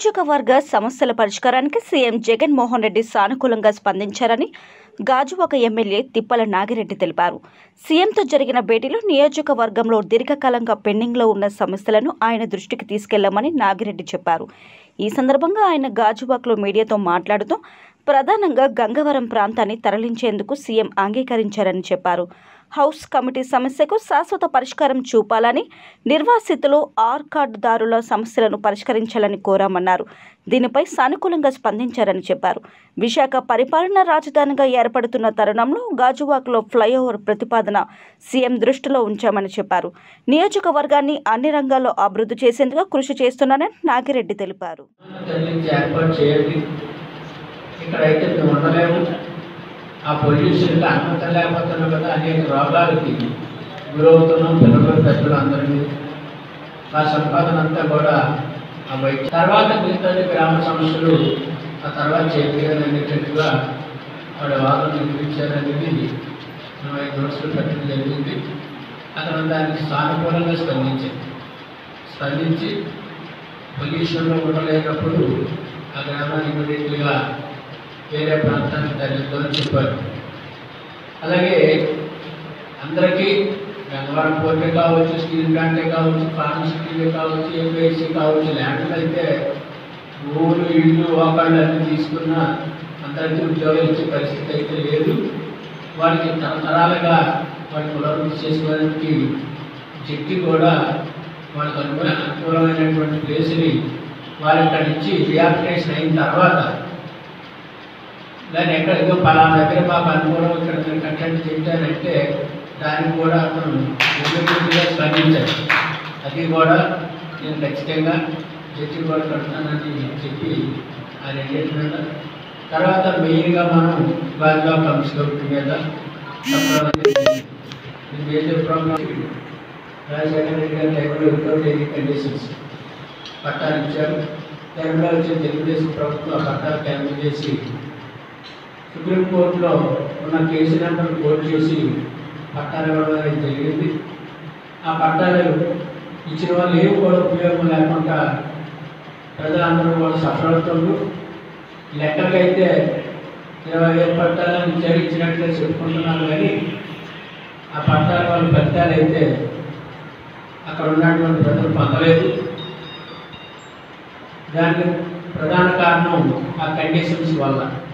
నియోజకవర్గ సమస్యల పరిష్కారానికి సీఎం జగన్మోహన్ రెడ్డి సానుకూలంగా స్పందించారని గాజువాక ఎమ్మెల్యే తిప్పల నాగిరెడ్డి తెలిపారు సీఎంతో జరిగిన భేటీలో నియోజకవర్గంలో దీర్ఘకాలంగా పెండింగ్లో ఉన్న సమస్యలను ఆయన దృష్టికి తీసుకెళ్లామని నాగిరెడ్డి చెప్పారు ఈ సందర్భంగా ఆయన గాజువాకలో మీడియాతో మాట్లాడుతూ ప్రధానంగా గంగవరం ప్రాంతాన్ని తరలించేందుకు సీఎం అంగీకరించారని చెప్పారు హౌస్ కమిటీ సమస్యకు శాశ్వత పరిష్కారం చూపాలని నిర్వాసితులు ఆర్ కార్డుదారుల సమస్యలను పరిష్కరించాలని కోరామన్నారు దీనిపై సానుకూలంగా స్పందించారని చెప్పారు విశాఖ పరిపాలన రాజధానిగా ఏర్పడుతున్న తరుణంలో గాజువాకలో ఫ్లైఓవర్ ప్రతిపాదన సీఎం దృష్టిలో ఉంచామని చెప్పారు నియోజకవర్గాన్ని అన్ని రంగాల్లో అభివృద్ధి చేసేందుకు కృషి చేస్తున్నానని నాగిరెడ్డి తెలిపారు తరలించి ఏర్పాటు చేయండి ఇక్కడైతే మేము ఉండలేము ఆ పొల్యూషన్కి అనుమతి లేకపోతున్నాం కదా అనేక రోగాలకి గురవుతున్నాం పిల్లలు పెద్దలు అందరినీ ఆ సంపాదన అంతా కూడా ఆ వైద్య తర్వాత మిగతా గ్రామ సమస్యలు ఆ తర్వాత చేయాలని అనేటట్టుగా వాడు వాదన నిర్మించారనేది మనం ఐదు రోజులు పెట్టడం జరిగింది అతను దానికి సానుకూలంగా స్పందించారు స్పందించి పొల్యూషన్లో ఉండలేనప్పుడు ఆ గ్రామాన్ని ఇమీడియట్గా వేరే ప్రాంతానికి తరలిద్దామని చెప్పారు అలాగే అందరికీ గంగవరం పోర్టే కావచ్చు స్టీల్ ప్లాంటే కావచ్చు ఫార్మసిటీ కావచ్చు ఏపీఐసీ కావచ్చు ల్యాండ్లు అయితే ఊరు ఇల్లు ఒకళ్ళు అన్ని తీసుకున్న అందరికీ ఉద్యోగాలు ఇచ్చే పరిస్థితి అయితే లేదు వాళ్ళకి తరతరాలుగా వాళ్ళు పునరుద్ధి చేసుకోవడానికి చెట్టు కూడా వాళ్ళకి అనుకూల అనుకూలమైనటువంటి ప్లేస్ని వాళ్ళు ఇక్కడ నుంచి రియాక్టేషన్ అయిన తర్వాత దాన్ని ఎక్కడ ఏదో పలానా దగ్గర మాకు అనుకూలం ఇక్కడ మీరు కంటెంట్ చెప్తారంటే దానికి కూడా అతను ఇమ్మీడియట్గా స్పందించారు అది కూడా నేను ఖచ్చితంగా జడ్జి కూడా కడతానని చెప్పి ఆ రెండింటి మీద తర్వాత మెయిన్గా మనం గాజువా కమిషన్ కమిటీ మీద చెప్పడం జరిగింది. ఇది మేజర్ ప్రాబ్లం రాజశేఖర రెడ్డి గారి టైంలో వితౌట్ ఎనీ కండిషన్స్ పట్టాలు ఇచ్చారు టైంలో వచ్చే తెలుగుదేశం ప్రభుత్వం ఆ పట్టాలు క్యాన్సిల్ చేసి సుప్రీంకోర్టులో ఉన్న కేసు నెంబర్ కోర్టు చేసి పట్టాలు ఇవ్వడం అనేది జరిగింది ఆ పట్టాలు ఇచ్చిన వాళ్ళు ఏమి కూడా ఉపయోగం లేకుండా ప్రజలందరూ కూడా సఫర్ అవుతుండ్రు లెక్కలకైతే ఇరవై వేలు పట్టాలని ఇచ్చారు ఇచ్చినట్లే చెప్పుకుంటున్నారు కానీ ఆ పట్టాల వాళ్ళ ఫలితాలు అయితే అక్కడ ఉన్నటువంటి ప్రజలు పొందలేదు దానికి ప్రధాన కారణం ఆ కండిషన్స్ వల్ల